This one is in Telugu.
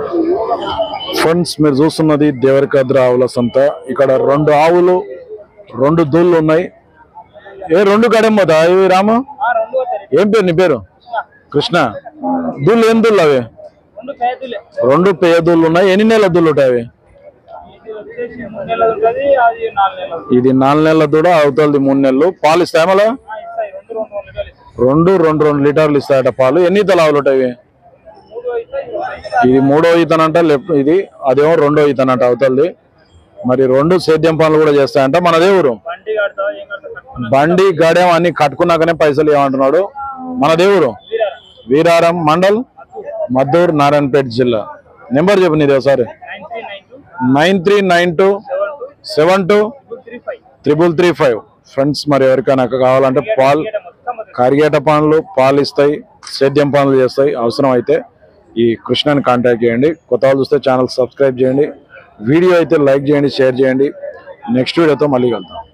ఫ్రెండ్స్ మీరు చూస్తున్నది దేవరికద్ర ఆవుల సంత ఇక్కడ రెండు ఆవులు రెండు దూళ్ళు ఉన్నాయి ఏ రెండు గడెమ్మదా ఇవి రాము ఏం పేరు నీ పేరు కృష్ణ దూళ్ళు ఏం దూళ్ళు అవి రెండు పేదలే రెండు పేయ దూళ్ళు ఉన్నాయి ఎన్ని నెలల దూళ్ళు ఉంటాయి అవి ఇది వచ్చేసి మూడు నెలలు ఉంటుంది అది నాలుగు నెలలు ఇది నాలుగు నెలల దూడ అవుతుంది మూడు నెలలు పాలు ఇస్తాయి మళ్ళా ఆ, ఇస్తాయి రెండు రెండు రెండు లీటర్లు ఇస్తాయి రెండు రెండు రెండు లీటర్లు ఇస్తాయట పాలు ఎన్ని ఈతలు ఆవులు ఉంటాయి ఇవి? మూడు ఇస్తాయి మూడు ఇస్తాయి. ఇది మూడో ఈతనంట లెఫ్ట్ ఇది అదేమో రెండో ఈతనంట అవుతుంది మరి రెండు సేద్యం పనులు కూడా చేస్తాయంట మనదే ఊరు బండి కడతావు ఏం కడతావు కట్టుకున్నా బండి గడేం అన్ని కట్టుకున్నాకనే పైసలు ఏమంటున్నాడు మనదే ఊరు వీరారం మండల్ మద్దూరు నారాయణపేట జిల్లా నెంబర్ చెప్పు నీది ఒకసారి nine three nine two nine three nine two seven two seven two two three five triple three five friends మరి ఎవరికైనా కావాలంటే పాలు మొత్తం అది కరిగేట పనులు పాలు ఇస్తాయి సేద్యం పనులు చేస్తాయి అవసరం అయితే ఈ కృష్ణని కాంటాక్ట్ చేయండి కొత్త వాళ్ళు చూస్తే ఛానల్ సబ్స్క్రైబ్ చేయండి వీడియో అయితే లైక్ చేయండి షేర్ చేయండి నెక్స్ట్ వీడియోతో మళ్ళీ కలుద్దాం